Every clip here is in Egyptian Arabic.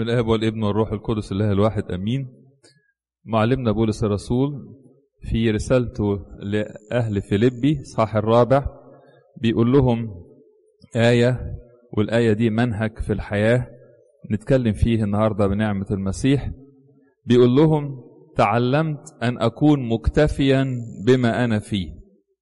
الاب والابن والروح القدس الله الواحد امين معلمنا بولس الرسول في رسالته لاهل فيليبي صح الرابع بيقول لهم ايه والايه دي منهج في الحياه نتكلم فيه النهارده بنعمه المسيح بيقول لهم تعلمت ان اكون مكتفيا بما انا فيه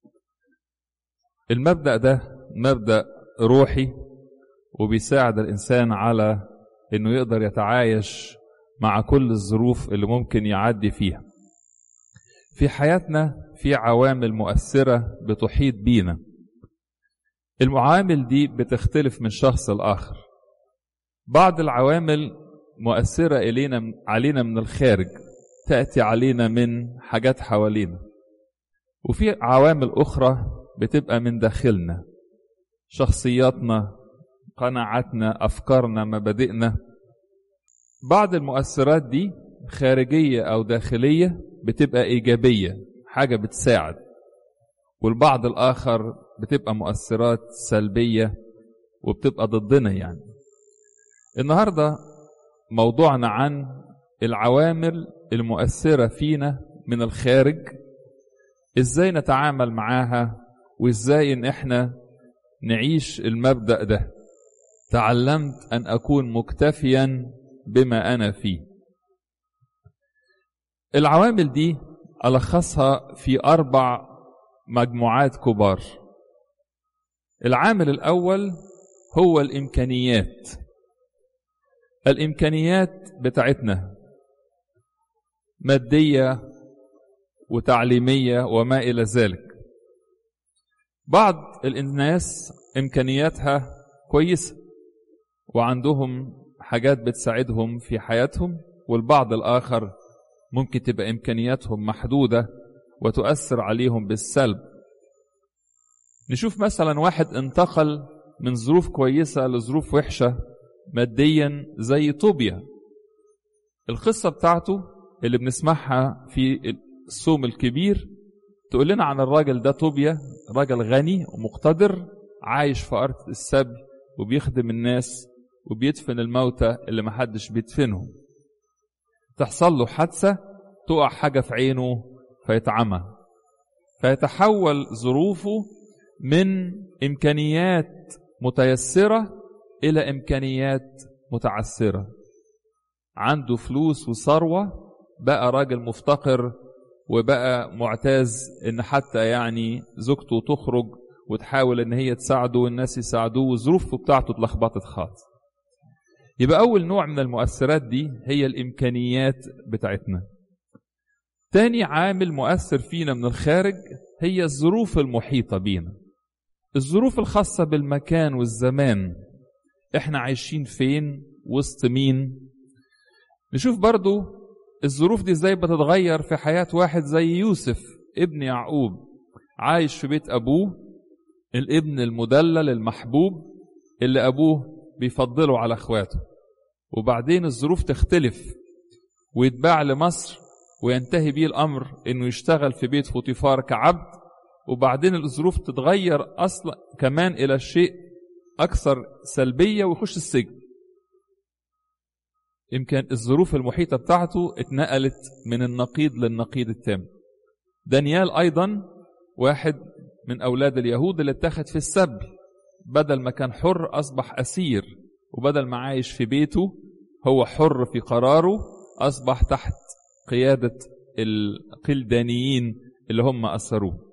المبدا ده مبدا روحي وبيساعد الانسان على انه يقدر يتعايش مع كل الظروف اللي ممكن يعدي فيها في حياتنا في عوامل مؤثرة بتحيط بينا المعامل دي بتختلف من شخص لآخر بعض العوامل مؤثرة إلينا علينا من الخارج تأتي علينا من حاجات حوالينا وفي عوامل أخرى بتبقى من داخلنا شخصياتنا قناعاتنا أفكارنا مبادئنا بعض المؤثرات دي خارجية أو داخلية بتبقى إيجابية حاجة بتساعد والبعض الآخر بتبقى مؤثرات سلبية وبتبقى ضدنا يعني النهاردة موضوعنا عن العوامل المؤثرة فينا من الخارج ازاي نتعامل معاها وازاي ان احنا نعيش المبدأ ده تعلمت ان اكون مكتفيا بما انا فيه العوامل دي الخصها في اربع مجموعات كبار العامل الاول هو الامكانيات الامكانيات بتاعتنا ماديه وتعليميه وما الى ذلك بعض الناس امكانياتها كويسه وعندهم حاجات بتساعدهم في حياتهم والبعض الآخر ممكن تبقى إمكانياتهم محدودة وتؤثر عليهم بالسلب نشوف مثلا واحد انتقل من ظروف كويسة لظروف وحشة ماديا زي طوبيا القصة بتاعته اللي بنسمعها في الصوم الكبير تقول لنا عن الراجل ده طوبيا راجل غني ومقتدر عايش في أرض السبي وبيخدم الناس وبيدفن الموتى اللي محدش بيدفنهم تحصل له حادثة تقع حاجة في عينه فيتعمى فيتحول ظروفه من إمكانيات متيسرة إلى إمكانيات متعسرة عنده فلوس وثروة بقى راجل مفتقر وبقى معتاز إن حتى يعني زوجته تخرج وتحاول إن هي تساعده والناس يساعدوه والظروف بتاعته اتلخبطت خالص يبقى أول نوع من المؤثرات دي هي الإمكانيات بتاعتنا تاني عامل مؤثر فينا من الخارج هي الظروف المحيطة بينا الظروف الخاصة بالمكان والزمان احنا عايشين فين وسط مين نشوف برضو الظروف دي ازاي بتتغير في حياة واحد زي يوسف ابن يعقوب عايش في بيت أبوه الابن المدلل المحبوب اللي أبوه بيفضله على اخواته وبعدين الظروف تختلف ويتباع لمصر وينتهي بيه الامر انه يشتغل في بيت فوطيفار كعبد وبعدين الظروف تتغير اصلا كمان الى شيء اكثر سلبيه ويخش السجن يمكن الظروف المحيطه بتاعته اتنقلت من النقيض للنقيض التام دانيال ايضا واحد من اولاد اليهود اللي اتخذ في السبي بدل ما كان حر أصبح أسير وبدل ما عايش في بيته هو حر في قراره أصبح تحت قيادة القلدانيين اللي هم أسروه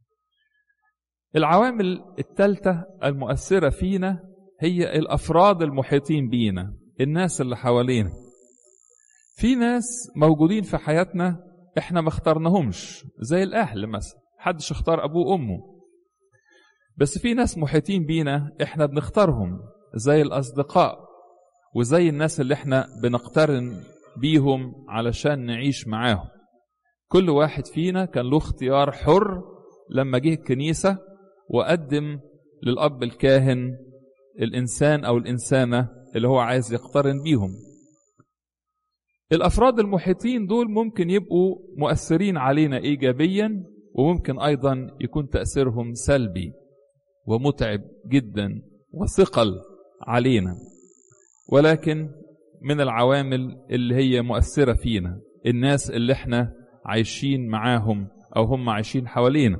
العوامل الثالثة المؤثرة فينا هي الأفراد المحيطين بينا الناس اللي حوالينا في ناس موجودين في حياتنا احنا ما اخترناهمش زي الأهل مثلا حدش اختار أبوه وأمه بس في ناس محيطين بينا احنا بنختارهم زي الاصدقاء وزي الناس اللي احنا بنقترن بيهم علشان نعيش معاهم كل واحد فينا كان له اختيار حر لما جه الكنيسة وقدم للأب الكاهن الإنسان أو الإنسانة اللي هو عايز يقترن بيهم الأفراد المحيطين دول ممكن يبقوا مؤثرين علينا إيجابيا وممكن أيضا يكون تأثيرهم سلبي ومتعب جدا وثقل علينا ولكن من العوامل اللي هي مؤثرة فينا الناس اللي احنا عايشين معاهم أو هم عايشين حوالينا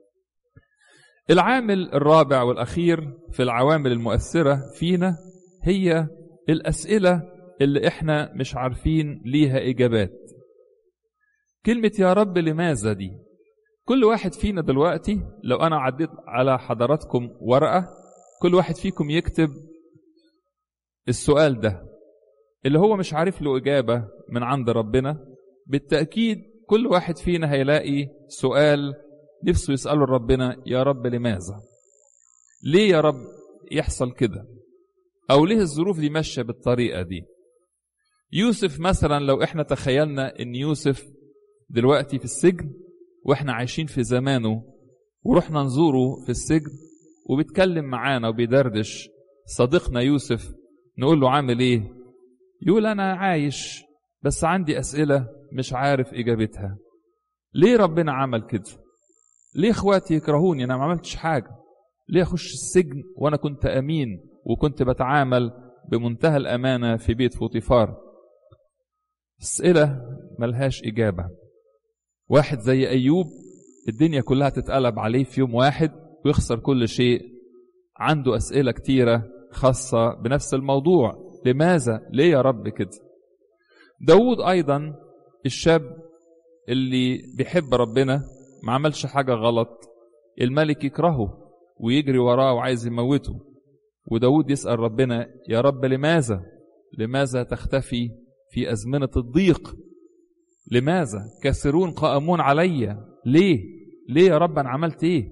العامل الرابع والأخير في العوامل المؤثرة فينا هي الأسئلة اللي احنا مش عارفين ليها إجابات كلمة يا رب لماذا دي كل واحد فينا دلوقتي لو أنا عديت على حضراتكم ورقة كل واحد فيكم يكتب السؤال ده اللي هو مش عارف له إجابة من عند ربنا بالتأكيد كل واحد فينا هيلاقي سؤال نفسه يسأله ربنا يا رب لماذا ليه يا رب يحصل كده أو ليه الظروف دي ماشية بالطريقة دي يوسف مثلا لو احنا تخيلنا ان يوسف دلوقتي في السجن واحنا عايشين في زمانه ورحنا نزوره في السجن وبيتكلم معانا وبيدردش صديقنا يوسف نقول له عامل ايه يقول انا عايش بس عندي اسئله مش عارف اجابتها ليه ربنا عمل كده ليه اخواتي يكرهوني انا ما عملتش حاجه ليه اخش السجن وانا كنت امين وكنت بتعامل بمنتهى الامانه في بيت فوطيفار اسئله ملهاش اجابه واحد زي ايوب الدنيا كلها تتقلب عليه في يوم واحد ويخسر كل شيء عنده اسئله كتيره خاصه بنفس الموضوع لماذا ليه يا رب كده داود ايضا الشاب اللي بيحب ربنا ما عملش حاجه غلط الملك يكرهه ويجري وراه وعايز يموته وداود يسأل ربنا يا رب لماذا لماذا تختفي في أزمنة الضيق لماذا كثيرون قائمون علي ليه ليه يا رب أنا عملت إيه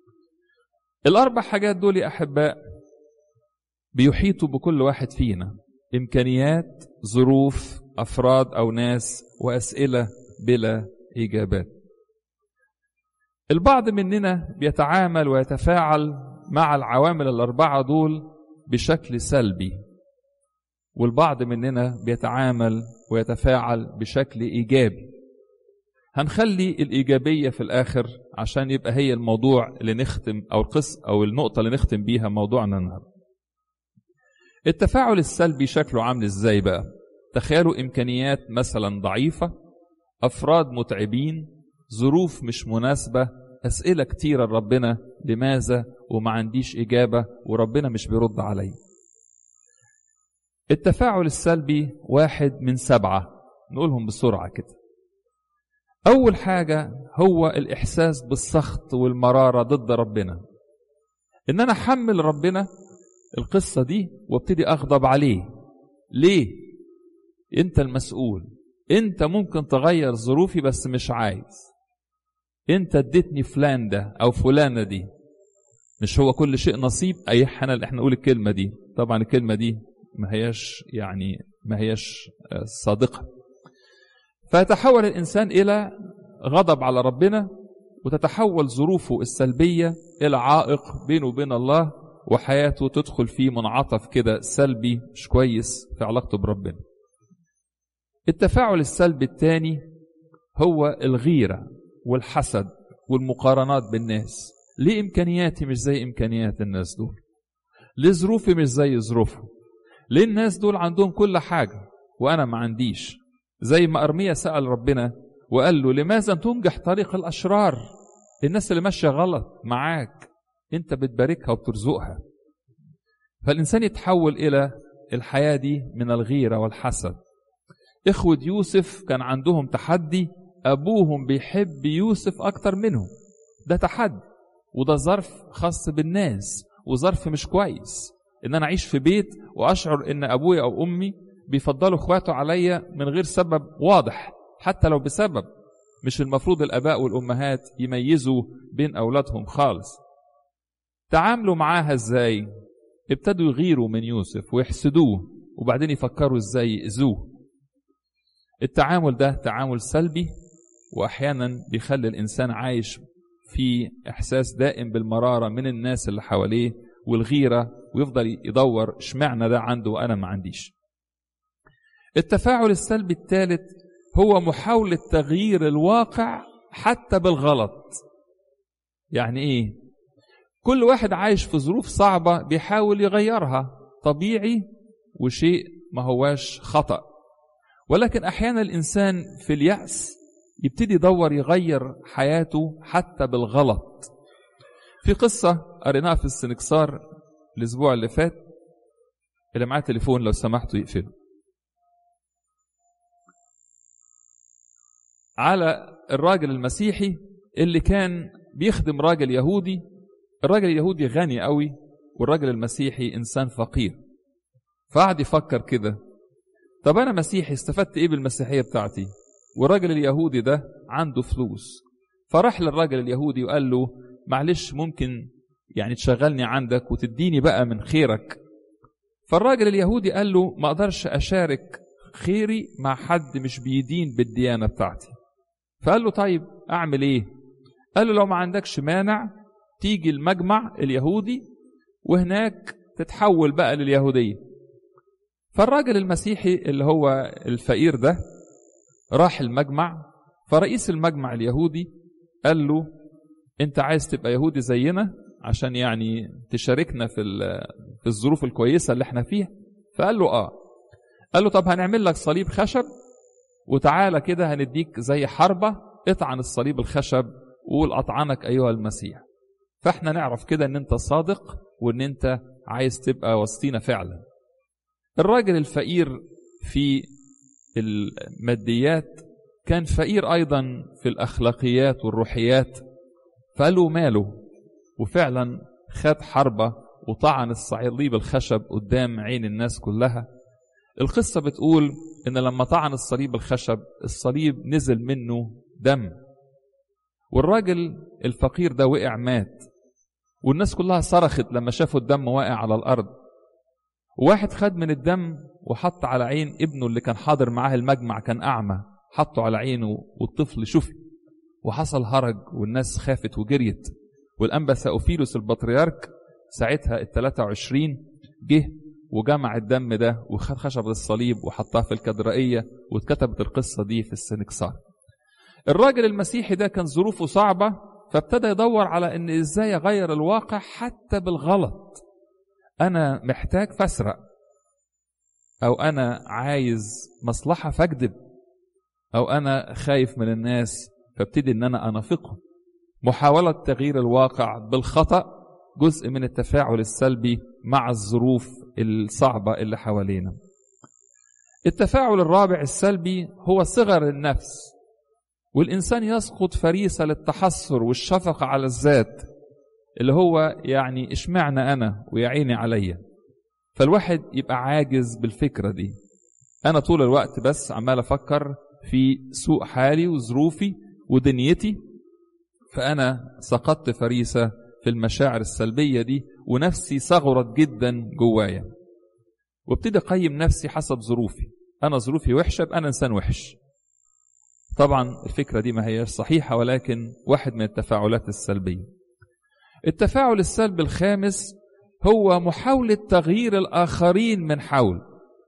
الأربع حاجات دول يا أحباء بيحيطوا بكل واحد فينا إمكانيات ظروف أفراد أو ناس وأسئلة بلا إجابات البعض مننا بيتعامل ويتفاعل مع العوامل الأربعة دول بشكل سلبي والبعض مننا بيتعامل ويتفاعل بشكل إيجابي هنخلي الإيجابية في الآخر عشان يبقى هي الموضوع اللي نختم أو القص أو النقطة اللي نختم بيها موضوعنا النهارده. التفاعل السلبي شكله عامل إزاي بقى؟ تخيلوا إمكانيات مثلا ضعيفة أفراد متعبين ظروف مش مناسبة أسئلة كتيرة لربنا لماذا وما عنديش إجابة وربنا مش بيرد علي التفاعل السلبي واحد من سبعة نقولهم بسرعة كده أول حاجة هو الإحساس بالسخط والمرارة ضد ربنا إن أنا أحمل ربنا القصة دي وابتدي أغضب عليه ليه؟ أنت المسؤول أنت ممكن تغير ظروفي بس مش عايز أنت اديتني فلان ده أو فلانة دي مش هو كل شيء نصيب أي احنا احنا نقول الكلمة دي طبعا الكلمة دي ما هياش يعني ما هياش صادقة فيتحول الإنسان إلى غضب على ربنا وتتحول ظروفه السلبية إلى عائق بينه وبين الله وحياته تدخل في منعطف كده سلبي مش كويس في علاقته بربنا التفاعل السلبي الثاني هو الغيرة والحسد والمقارنات بالناس ليه إمكانياتي مش زي إمكانيات الناس دول ليه ظروفي مش زي ظروفهم ليه الناس دول عندهم كل حاجة وأنا ما عنديش زي ما أرميا سأل ربنا وقال له لماذا تنجح طريق الأشرار الناس اللي ماشية غلط معاك أنت بتباركها وبترزقها فالإنسان يتحول إلى الحياة دي من الغيرة والحسد إخوة يوسف كان عندهم تحدي أبوهم بيحب يوسف أكتر منهم ده تحدي وده ظرف خاص بالناس وظرف مش كويس ان انا اعيش في بيت واشعر ان ابويا او امي بيفضلوا اخواته عليا من غير سبب واضح حتى لو بسبب مش المفروض الاباء والامهات يميزوا بين اولادهم خالص تعاملوا معاها ازاي ابتدوا يغيروا من يوسف ويحسدوه وبعدين يفكروا ازاي يأذوه التعامل ده تعامل سلبي واحيانا بيخلي الانسان عايش في احساس دائم بالمراره من الناس اللي حواليه والغيره ويفضل يدور اشمعنى ده عنده وانا ما عنديش. التفاعل السلبي الثالث هو محاوله تغيير الواقع حتى بالغلط. يعني ايه؟ كل واحد عايش في ظروف صعبه بيحاول يغيرها طبيعي وشيء ما هواش خطأ ولكن أحيانا الإنسان في اليأس يبتدي يدور يغير حياته حتى بالغلط في قصة قريناها في السنكسار الأسبوع اللي فات اللي معاه تليفون لو سمحتوا يقفله على الراجل المسيحي اللي كان بيخدم راجل يهودي الراجل اليهودي غني قوي والراجل المسيحي إنسان فقير فقعد يفكر كده طب أنا مسيحي استفدت إيه بالمسيحية بتاعتي والراجل اليهودي ده عنده فلوس فراح للراجل اليهودي وقال له معلش ممكن يعني تشغلني عندك وتديني بقى من خيرك فالراجل اليهودي قال له ما اقدرش اشارك خيري مع حد مش بيدين بالديانة بتاعتي فقال له طيب اعمل ايه قال له لو ما عندكش مانع تيجي المجمع اليهودي وهناك تتحول بقى لليهودية فالراجل المسيحي اللي هو الفقير ده راح المجمع فرئيس المجمع اليهودي قال له انت عايز تبقى يهودي زينا عشان يعني تشاركنا في في الظروف الكويسه اللي احنا فيها فقال له اه قال له طب هنعمل لك صليب خشب وتعالى كده هنديك زي حربه اطعن الصليب الخشب وقول اطعنك ايها المسيح فاحنا نعرف كده ان انت صادق وان انت عايز تبقى وسطينا فعلا الراجل الفقير في الماديات كان فقير ايضا في الاخلاقيات والروحيات فقالوا ماله وفعلا خد حربة وطعن الصليب الخشب قدام عين الناس كلها القصة بتقول إن لما طعن الصليب الخشب الصليب نزل منه دم والراجل الفقير ده وقع مات والناس كلها صرخت لما شافوا الدم واقع على الأرض واحد خد من الدم وحط على عين ابنه اللي كان حاضر معاه المجمع كان أعمى حطه على عينه والطفل شفي وحصل هرج والناس خافت وجريت والأنبا ثأوفيلوس البطريرك ساعتها ال 23 جه وجمع الدم ده وخد خشب الصليب وحطها في الكدرائية واتكتبت القصة دي في السنكسار الراجل المسيحي ده كان ظروفه صعبة فابتدى يدور على ان ازاي اغير الواقع حتى بالغلط انا محتاج فاسرق او انا عايز مصلحة فاكذب او انا خايف من الناس فابتدي ان انا انافقهم محاولة تغيير الواقع بالخطأ جزء من التفاعل السلبي مع الظروف الصعبة اللي حوالينا التفاعل الرابع السلبي هو صغر النفس والإنسان يسقط فريسة للتحسر والشفقة على الذات اللي هو يعني اشمعنى أنا ويعيني عليا فالواحد يبقى عاجز بالفكرة دي أنا طول الوقت بس عمال أفكر في سوء حالي وظروفي ودنيتي فأنا سقطت فريسة في المشاعر السلبية دي ونفسي صغرت جدا جوايا وابتدي أقيم نفسي حسب ظروفي أنا ظروفي وحشة يبقى أنا إنسان وحش طبعا الفكرة دي ما هي صحيحة ولكن واحد من التفاعلات السلبية التفاعل السلبي الخامس هو محاولة تغيير الآخرين من حول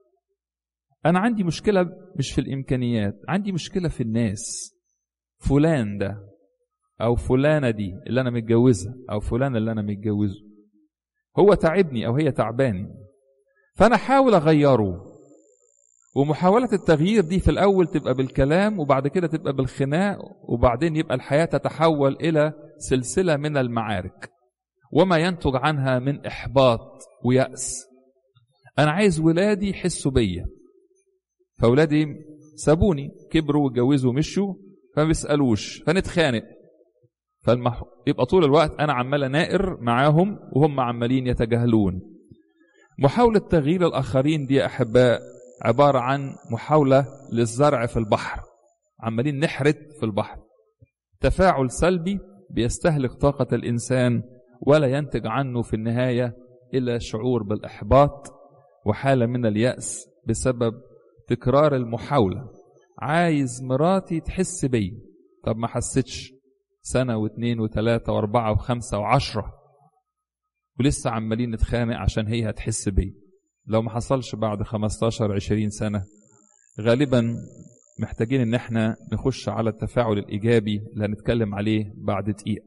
أنا عندي مشكلة مش في الإمكانيات عندي مشكلة في الناس فلان ده أو فلانة دي اللي أنا متجوزها أو فلان اللي أنا متجوزه هو تعبني أو هي تعباني فأنا أحاول أغيره ومحاولة التغيير دي في الأول تبقى بالكلام وبعد كده تبقى بالخناق وبعدين يبقى الحياة تتحول إلى سلسلة من المعارك وما ينتج عنها من إحباط ويأس أنا عايز ولادي يحسوا بيا فأولادي سابوني كبروا واتجوزوا ومشوا فما بيسألوش فنتخانق فالمح... يبقى طول الوقت أنا عمال أنائر معاهم وهم عمالين يتجاهلون محاولة تغيير الآخرين دي يا أحباء عبارة عن محاولة للزرع في البحر عمالين نحرث في البحر تفاعل سلبي بيستهلك طاقة الإنسان ولا ينتج عنه في النهاية إلا شعور بالإحباط وحالة من اليأس بسبب تكرار المحاولة عايز مراتي تحس بي طب ما حستش سنة واثنين وثلاثة واربعة وخمسة وعشرة ولسه عمالين نتخانق عشان هي هتحس بي لو ما حصلش بعد 15 20 سنة غالبا محتاجين ان احنا نخش على التفاعل الايجابي اللي هنتكلم عليه بعد دقيقة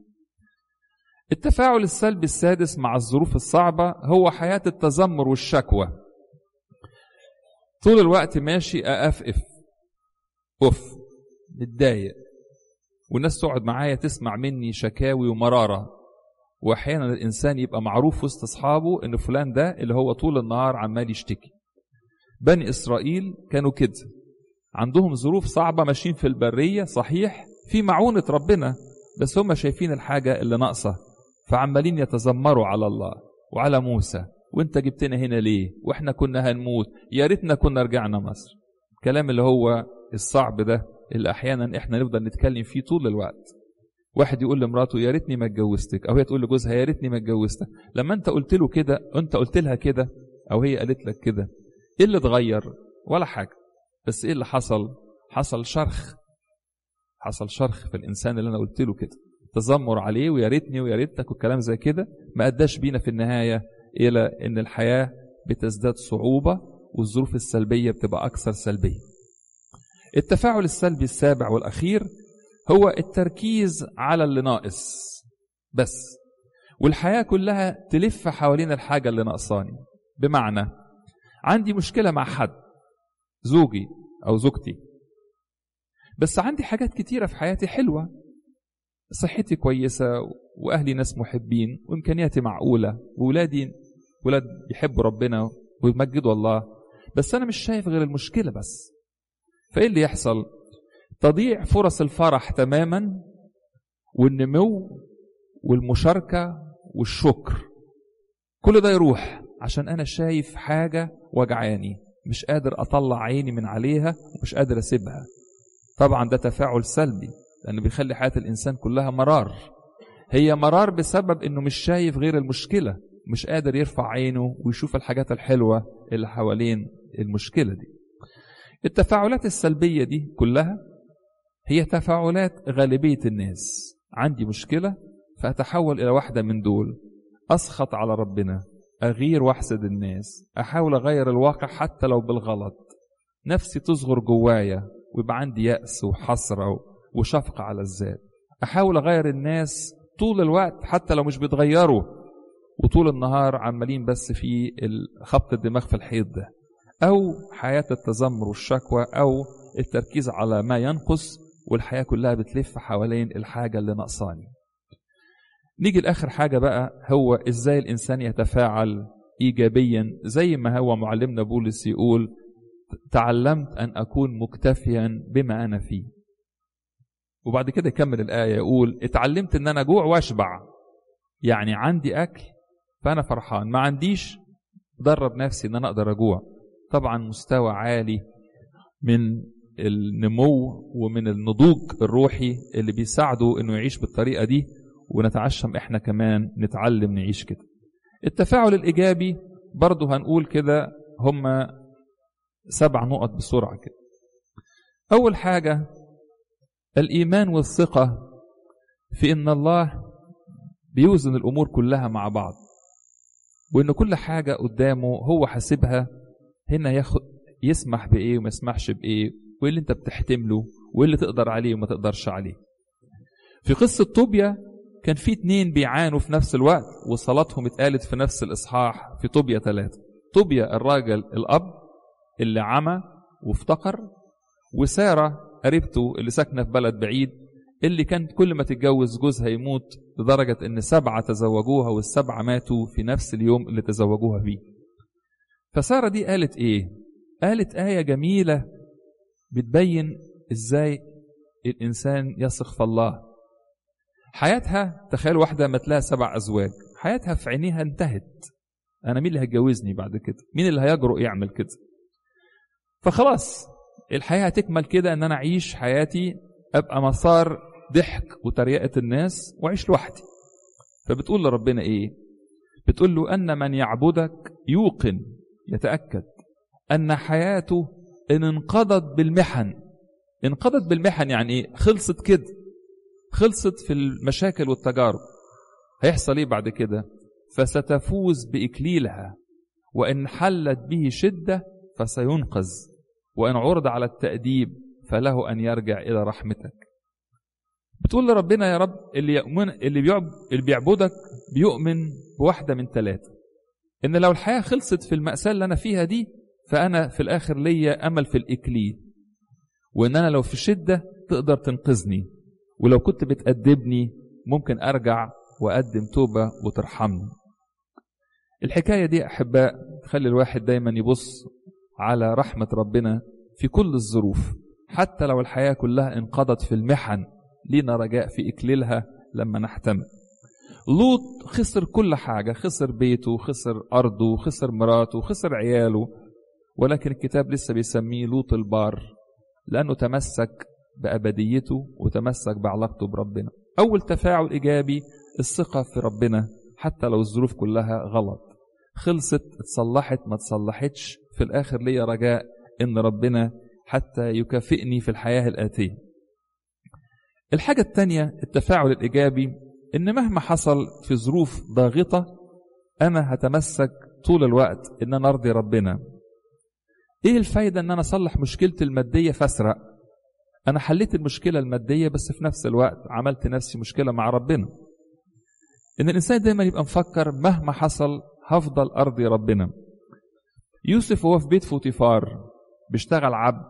التفاعل السلبي السادس مع الظروف الصعبة هو حياة التذمر والشكوى طول الوقت ماشي أقفقف أوف متضايق والناس تقعد معايا تسمع مني شكاوي ومرارة وأحيانا الإنسان يبقى معروف وسط أصحابه إن فلان ده اللي هو طول النهار عمال يشتكي بني إسرائيل كانوا كده عندهم ظروف صعبة ماشيين في البرية صحيح في معونة ربنا بس هم شايفين الحاجة اللي ناقصة فعمالين يتذمروا على الله وعلى موسى وانت جبتنا هنا ليه واحنا كنا هنموت يا ريتنا كنا رجعنا مصر الكلام اللي هو الصعب ده اللي احيانا احنا نفضل نتكلم فيه طول الوقت واحد يقول لمراته يا ريتني ما اتجوزتك او هي تقول لجوزها يا ريتني ما اتجوزتك لما انت قلت له كده انت قلت لها كده او هي قالت لك كده ايه اللي اتغير ولا حاجه بس ايه اللي حصل حصل شرخ حصل شرخ في الانسان اللي انا قلت له كده تذمر عليه ويا ريتني ويا ريتك والكلام زي كده ما اداش بينا في النهايه الى ان الحياه بتزداد صعوبه والظروف السلبيه بتبقى اكثر سلبيه التفاعل السلبي السابع والاخير هو التركيز على اللي ناقص بس والحياه كلها تلف حوالين الحاجه اللي ناقصاني بمعنى عندي مشكله مع حد زوجي او زوجتي بس عندي حاجات كتيره في حياتي حلوه صحتي كويسه واهلي ناس محبين وامكانياتي معقوله واولادي ولاد بيحبوا ربنا ويمجدوا الله بس انا مش شايف غير المشكله بس فايه اللي يحصل تضيع فرص الفرح تماما والنمو والمشاركه والشكر كل ده يروح عشان انا شايف حاجه وجعاني مش قادر اطلع عيني من عليها ومش قادر اسيبها طبعا ده تفاعل سلبي لانه بيخلي حياه الانسان كلها مرار هي مرار بسبب انه مش شايف غير المشكله مش قادر يرفع عينه ويشوف الحاجات الحلوه اللي حوالين المشكله دي التفاعلات السلبيه دي كلها هي تفاعلات غالبيه الناس عندي مشكله فاتحول الى واحده من دول اسخط على ربنا اغير واحسد الناس احاول اغير الواقع حتى لو بالغلط نفسي تصغر جوايا ويبقى عندي يأس وحسرة وشفقة على الذات أحاول أغير الناس طول الوقت حتى لو مش بيتغيروا وطول النهار عمالين بس في خبط الدماغ في الحيط ده أو حياة التذمر والشكوى أو التركيز على ما ينقص والحياة كلها بتلف حوالين الحاجة اللي ناقصاني نيجي لآخر حاجة بقى هو إزاي الإنسان يتفاعل إيجابيا زي ما هو معلمنا بولس يقول تعلمت أن أكون مكتفيا بما أنا فيه وبعد كده يكمل الآية يقول اتعلمت أن أنا أجوع وأشبع يعني عندي أكل فأنا فرحان ما عنديش درب نفسي أن أنا أقدر أجوع طبعا مستوى عالي من النمو ومن النضوج الروحي اللي بيساعده انه يعيش بالطريقه دي ونتعشم احنا كمان نتعلم نعيش كده التفاعل الايجابي برضه هنقول كده هم سبع نقط بسرعه كده اول حاجه الايمان والثقه في ان الله بيوزن الامور كلها مع بعض وان كل حاجه قدامه هو حاسبها هنا ياخد يسمح بايه وما يسمحش بايه وايه اللي انت بتحتمله وايه اللي تقدر عليه وما تقدرش عليه في قصه طوبيا كان في اتنين بيعانوا في نفس الوقت وصلاتهم اتقالت في نفس الاصحاح في طوبيا ثلاثة طوبيا الراجل الاب اللي عمى وافتقر وسارة قريبته اللي ساكنة في بلد بعيد اللي كانت كل ما تتجوز جوزها يموت لدرجة ان سبعة تزوجوها والسبعة ماتوا في نفس اليوم اللي تزوجوها فيه فسارة دي قالت ايه قالت آية جميلة بتبين ازاي الانسان يثق في الله حياتها تخيل واحدة مات لها سبع ازواج حياتها في عينيها انتهت انا مين اللي هيتجوزني بعد كده مين اللي هيجرؤ يعمل كده فخلاص الحياة هتكمل كده ان انا اعيش حياتي ابقى مسار ضحك وتريقة الناس واعيش لوحدي فبتقول لربنا ايه بتقول له ان من يعبدك يوقن يتأكد ان حياته ان انقضت بالمحن انقضت بالمحن يعني ايه خلصت كده خلصت في المشاكل والتجارب هيحصل ايه بعد كده فستفوز باكليلها وان حلت به شده فسينقذ وان عرض على التاديب فله ان يرجع الى رحمتك بتقول لربنا يا رب اللي يؤمن اللي بيعب اللي بيعبدك بيؤمن بواحده من ثلاثه ان لو الحياه خلصت في الماساه اللي انا فيها دي فأنا في الآخر ليا أمل في الإكليل وإن أنا لو في شدة تقدر تنقذني ولو كنت بتأدبني ممكن أرجع وأقدم توبة وترحمني الحكاية دي أحباء تخلي الواحد دايما يبص على رحمة ربنا في كل الظروف حتى لو الحياة كلها انقضت في المحن لينا رجاء في إكليلها لما نحتمل لوط خسر كل حاجة خسر بيته خسر أرضه خسر مراته خسر عياله ولكن الكتاب لسه بيسميه لوط البار لأنه تمسك بأبديته وتمسك بعلاقته بربنا أول تفاعل إيجابي الثقة في ربنا حتى لو الظروف كلها غلط خلصت اتصلحت ما اتصلحتش في الآخر ليا رجاء إن ربنا حتى يكافئني في الحياة الآتية الحاجة الثانية التفاعل الإيجابي إن مهما حصل في ظروف ضاغطة أنا هتمسك طول الوقت إن أنا أرضي ربنا إيه الفايدة إن أنا أصلح مشكلتي المادية فأسرق أنا حليت المشكلة المادية بس في نفس الوقت عملت نفسي مشكلة مع ربنا إن الإنسان دايما يبقى مفكر مهما حصل هفضل أرضي ربنا يوسف هو في بيت فوتيفار بيشتغل عبد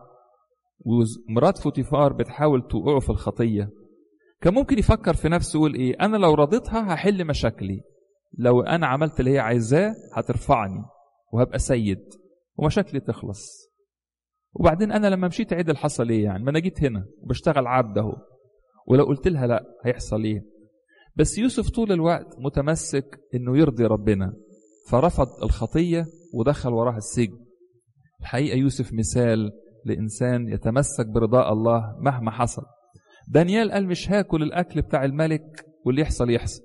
ومرات فوتيفار بتحاول توقعه في الخطية كان ممكن يفكر في نفسه يقول ايه انا لو رضيتها هحل مشاكلي لو انا عملت اللي هي عايزاه هترفعني وهبقى سيد ومشاكلي تخلص وبعدين انا لما مشيت عدل حصل ايه يعني ما انا جيت هنا وبشتغل عبد اهو ولو قلت لها لا هيحصل ايه بس يوسف طول الوقت متمسك انه يرضي ربنا فرفض الخطيه ودخل وراها السجن الحقيقه يوسف مثال لانسان يتمسك برضاء الله مهما حصل دانيال قال مش هاكل الاكل بتاع الملك واللي يحصل يحصل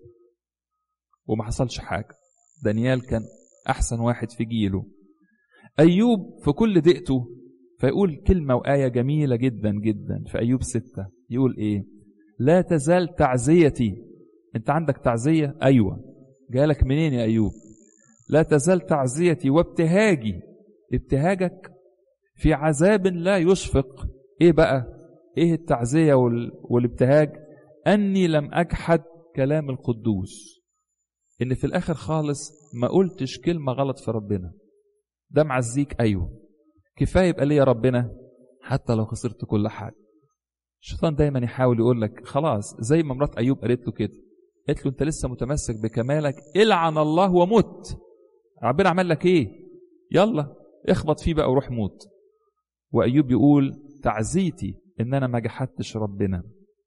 وما حصلش حاجه دانيال كان احسن واحد في جيله ايوب في كل دقته فيقول كلمه وايه جميله جدا جدا في ايوب ستة يقول ايه لا تزال تعزيتي انت عندك تعزيه ايوه جالك منين يا ايوب لا تزال تعزيتي وابتهاجي ابتهاجك في عذاب لا يشفق ايه بقى ايه التعزيه والابتهاج اني لم اجحد كلام القدوس ان في الاخر خالص ما قلتش كلمه غلط في ربنا ده معزيك ايوه كفايه يبقى ليا ربنا حتى لو خسرت كل حاجه الشيطان دايما يحاول يقول لك خلاص زي ما مرات ايوب قالت له كده قالت له انت لسه متمسك بكمالك العن الله ومت ربنا عمل لك ايه يلا اخبط فيه بقى وروح موت وايوب يقول تعزيتي ان انا ما جحدتش ربنا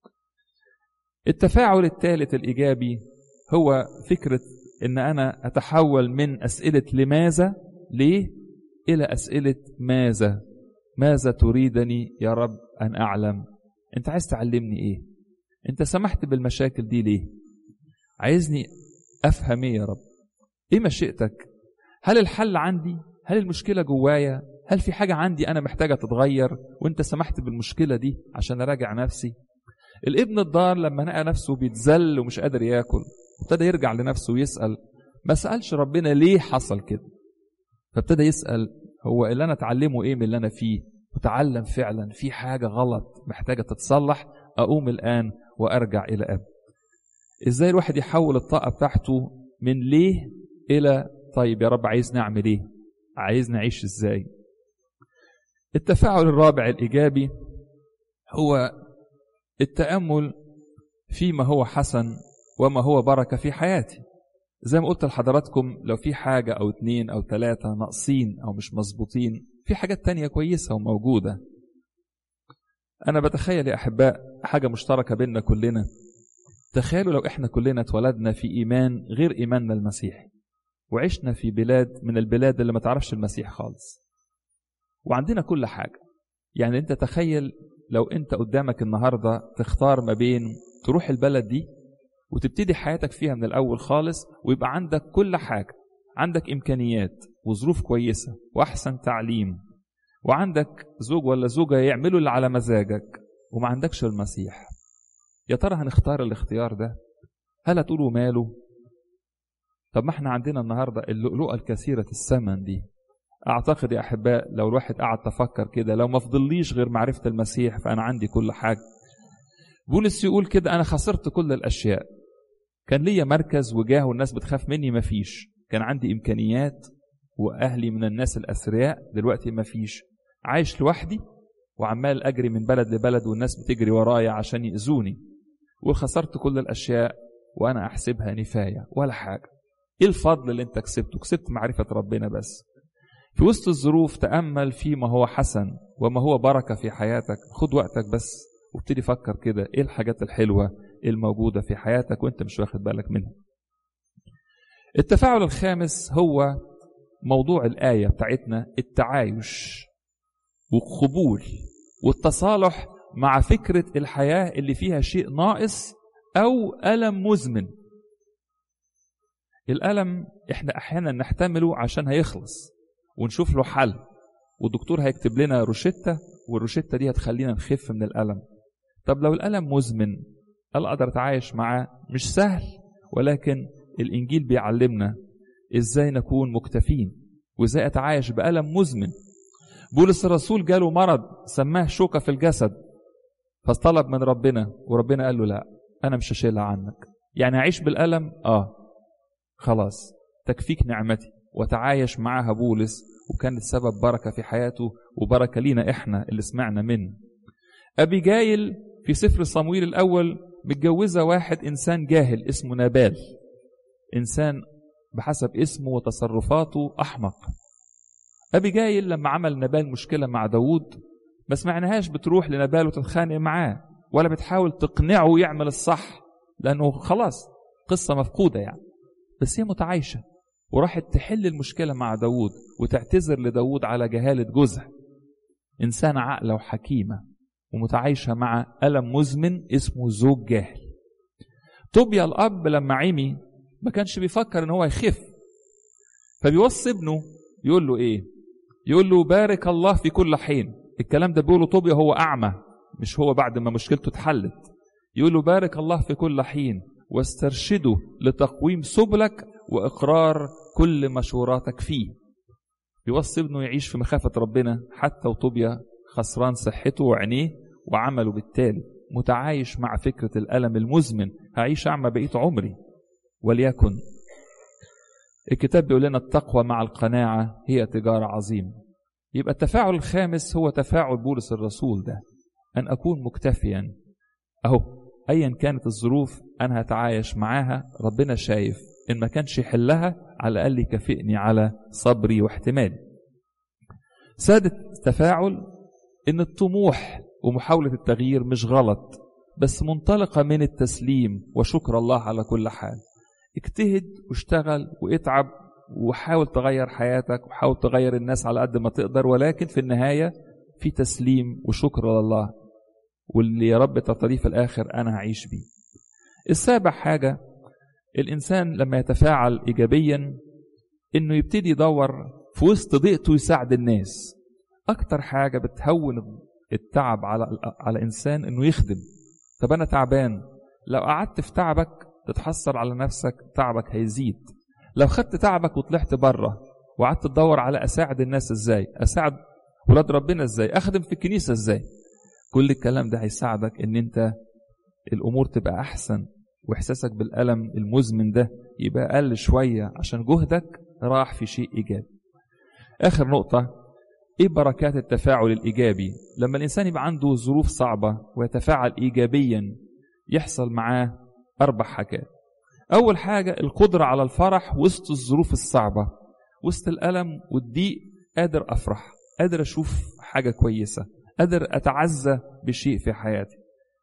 التفاعل الثالث الايجابي هو فكره ان انا اتحول من اسئله لماذا ليه الى اسئله ماذا ماذا تريدني يا رب ان اعلم انت عايز تعلمني ايه انت سمحت بالمشاكل دي ليه عايزني افهم ايه يا رب ايه مشيئتك هل الحل عندي هل المشكله جوايا هل في حاجه عندي انا محتاجه تتغير وانت سمحت بالمشكله دي عشان اراجع نفسي الابن الضار لما لقى نفسه بيتذل ومش قادر ياكل ابتدى يرجع لنفسه ويسال ما سالش ربنا ليه حصل كده فابتدى يسال هو اللي انا اتعلمه ايه من اللي انا فيه وتعلم فعلا في حاجه غلط محتاجه تتصلح اقوم الان وارجع الى اب ازاي الواحد يحول الطاقه بتاعته من ليه الى طيب يا رب عايز نعمل ايه عايز نعيش ازاي التفاعل الرابع الايجابي هو التامل فيما هو حسن وما هو بركه في حياتي زي ما قلت لحضراتكم لو في حاجة أو اتنين أو تلاتة ناقصين أو مش مظبوطين في حاجات تانية كويسة وموجودة أنا بتخيل يا أحباء حاجة مشتركة بيننا كلنا تخيلوا لو إحنا كلنا اتولدنا في إيمان غير إيماننا المسيحي وعشنا في بلاد من البلاد اللي ما تعرفش المسيح خالص وعندنا كل حاجة يعني أنت تخيل لو أنت قدامك النهاردة تختار ما بين تروح البلد دي وتبتدي حياتك فيها من الأول خالص ويبقى عندك كل حاجة عندك إمكانيات وظروف كويسة وأحسن تعليم وعندك زوج ولا زوجة يعملوا اللي على مزاجك وما عندكش المسيح يا ترى هنختار الاختيار ده هل هتقولوا ماله طب ما احنا عندنا النهاردة اللؤلؤة الكثيرة الثمن دي أعتقد يا أحباء لو الواحد قعد تفكر كده لو ما فضليش غير معرفة المسيح فأنا عندي كل حاجة بولس يقول كده أنا خسرت كل الأشياء كان ليا مركز وجاه والناس بتخاف مني مفيش كان عندي إمكانيات واهلي من الناس الاثرياء دلوقتي ما فيش عايش لوحدي وعمال اجري من بلد لبلد والناس بتجري ورايا عشان يأذوني وخسرت كل الاشياء وانا احسبها نفايه ولا حاجه ايه الفضل اللي انت كسبته كسبت معرفه ربنا بس في وسط الظروف تامل فيما هو حسن وما هو بركه في حياتك خد وقتك بس وابتدي فكر كده ايه الحاجات الحلوه الموجوده في حياتك وانت مش واخد بالك منها التفاعل الخامس هو موضوع الايه بتاعتنا التعايش والقبول والتصالح مع فكره الحياه اللي فيها شيء ناقص او الم مزمن الالم احنا احيانا نحتمله عشان هيخلص ونشوف له حل والدكتور هيكتب لنا روشتة والروشتة دي هتخلينا نخف من الألم طب لو الألم مزمن هل أقدر أتعايش معاه مش سهل ولكن الإنجيل بيعلمنا إزاي نكون مكتفين وإزاي أتعايش بألم مزمن بولس الرسول جاله مرض سماه شوكة في الجسد فطلب من ربنا وربنا قال له لا أنا مش هشيلها عنك يعني أعيش بالألم آه خلاص تكفيك نعمتي وتعايش معها بولس وكانت سبب بركة في حياته وبركة لينا إحنا اللي سمعنا منه أبي جايل في سفر صمويل الأول متجوزة واحد إنسان جاهل اسمه نابال إنسان بحسب اسمه وتصرفاته أحمق أبي جايل لما عمل نبال مشكلة مع داوود ما سمعناهاش بتروح لنبال وتتخانق معاه ولا بتحاول تقنعه يعمل الصح لأنه خلاص قصة مفقودة يعني بس هي متعايشة وراحت تحل المشكلة مع داوود وتعتذر لداوود على جهالة جوزها إنسانة عاقلة وحكيمة ومتعايشة مع ألم مزمن اسمه زوج جاهل طوبيا الأب لما عمي ما كانش بيفكر إن هو يخف فبيوصي ابنه يقول له إيه يقول له بارك الله في كل حين الكلام ده بيقوله طوبيا هو أعمى مش هو بعد ما مشكلته اتحلت يقول له بارك الله في كل حين واسترشده لتقويم سبلك وإقرار كل مشوراتك فيه بيوصي ابنه يعيش في مخافة ربنا حتى وطوبيا خسران صحته وعينيه وعمله بالتالي متعايش مع فكرة الألم المزمن هعيش أعمى بقية عمري وليكن الكتاب بيقول لنا التقوى مع القناعة هي تجارة عظيمة يبقى التفاعل الخامس هو تفاعل بولس الرسول ده أن أكون مكتفيا أهو أيا كانت الظروف أنا هتعايش معاها ربنا شايف إن ما كانش يحلها على الأقل يكافئني على صبري واحتمالي سادة التفاعل إن الطموح ومحاولة التغيير مش غلط بس منطلقة من التسليم وشكر الله على كل حال اجتهد واشتغل واتعب وحاول تغير حياتك وحاول تغير الناس على قد ما تقدر ولكن في النهاية في تسليم وشكر لله واللي يا رب ترتضيه في الآخر أنا هعيش بيه السابع حاجة الإنسان لما يتفاعل إيجابيا إنه يبتدي يدور في وسط ضيقته يساعد الناس أكتر حاجة بتهون التعب على على إنسان إنه يخدم طب أنا تعبان لو قعدت في تعبك تتحسر على نفسك تعبك هيزيد لو خدت تعبك وطلعت بره وقعدت تدور على أساعد الناس إزاي أساعد ولاد ربنا إزاي أخدم في الكنيسة إزاي كل الكلام ده هيساعدك إن أنت الأمور تبقى أحسن واحساسك بالالم المزمن ده يبقى اقل شويه عشان جهدك راح في شيء ايجابي اخر نقطه ايه بركات التفاعل الايجابي لما الانسان يبقى عنده ظروف صعبه ويتفاعل ايجابيا يحصل معاه اربع حاجات اول حاجه القدره على الفرح وسط الظروف الصعبه وسط الالم والضيق قادر افرح قادر اشوف حاجه كويسه قادر اتعزى بشيء في حياتي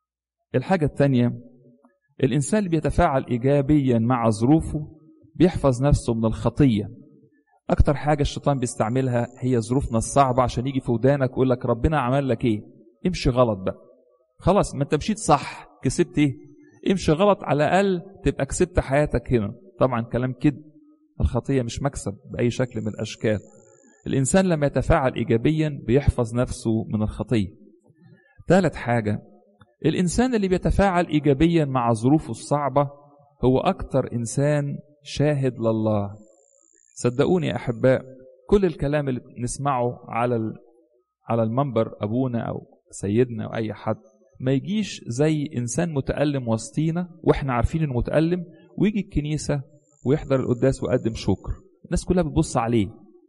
الحاجه الثانيه الإنسان اللي بيتفاعل إيجابيا مع ظروفه بيحفظ نفسه من الخطية أكتر حاجة الشيطان بيستعملها هي ظروفنا الصعبة عشان يجي في ودانك ويقول لك ربنا عمل لك إيه امشي غلط بقى خلاص ما أنت مشيت صح كسبت إيه امشي غلط على الأقل تبقى كسبت حياتك هنا طبعا كلام كده الخطية مش مكسب بأي شكل من الأشكال الإنسان لما يتفاعل إيجابيا بيحفظ نفسه من الخطية ثالث حاجة الإنسان اللي بيتفاعل إيجابيا مع ظروفه الصعبة هو أكتر إنسان شاهد لله صدقوني يا أحباء كل الكلام اللي نسمعه على على المنبر أبونا أو سيدنا أو أي حد ما يجيش زي إنسان متألم وسطينا وإحنا عارفين إنه متألم ويجي الكنيسة ويحضر القداس ويقدم شكر الناس كلها بتبص عليه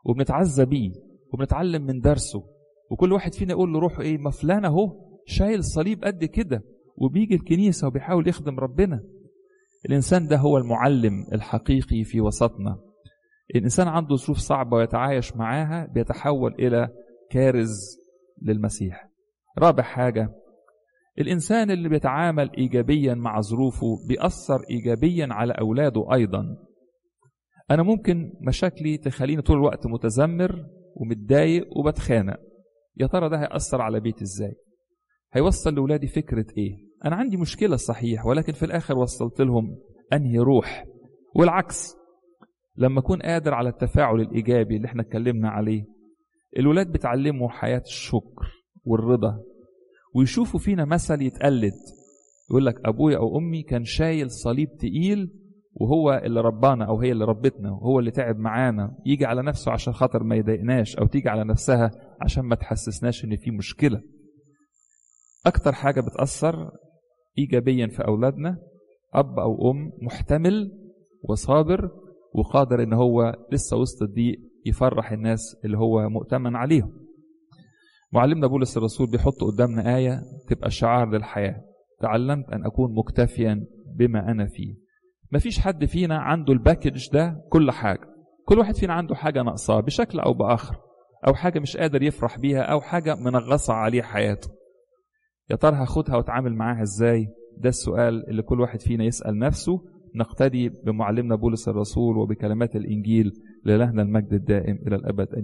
وبنتعزى بيه وبنتعلم من درسه وكل واحد فينا يقول له روح ايه ما فلان اهو شايل صليب قد كده وبيجي الكنيسة وبيحاول يخدم ربنا الإنسان ده هو المعلم الحقيقي في وسطنا الإنسان عنده ظروف صعبة ويتعايش معاها بيتحول إلى كارز للمسيح رابع حاجة الإنسان اللي بيتعامل إيجابيا مع ظروفه بيأثر إيجابيا على أولاده أيضا أنا ممكن مشاكلي تخليني طول الوقت متذمر ومتضايق وبتخانق يا ترى ده هيأثر على بيتي إزاي هيوصل لأولادي فكرة إيه أنا عندي مشكلة صحيح ولكن في الآخر وصلت لهم أنهي روح والعكس لما أكون قادر على التفاعل الإيجابي اللي احنا اتكلمنا عليه الولاد بتعلموا حياة الشكر والرضا ويشوفوا فينا مثل يتقلد يقول لك أبويا أو أمي كان شايل صليب تقيل وهو اللي ربانا أو هي اللي ربتنا وهو اللي تعب معانا يجي على نفسه عشان خاطر ما يضايقناش أو تيجي على نفسها عشان ما تحسسناش إن في مشكلة أكتر حاجة بتأثر إيجابيا في أولادنا أب أو أم محتمل وصابر وقادر إن هو لسه وسط الضيق يفرح الناس اللي هو مؤتمن عليهم معلمنا بولس الرسول بيحط قدامنا آية تبقى شعار للحياة تعلمت أن أكون مكتفيا بما أنا فيه مفيش حد فينا عنده الباكج ده كل حاجة كل واحد فينا عنده حاجة ناقصاه بشكل أو بآخر أو حاجة مش قادر يفرح بيها أو حاجة منغصة عليه حياته يا ترى هاخدها واتعامل معاها ازاي ده السؤال اللي كل واحد فينا يسأل نفسه نقتدي بمعلمنا بولس الرسول وبكلمات الإنجيل للهنا المجد الدائم إلى الأبد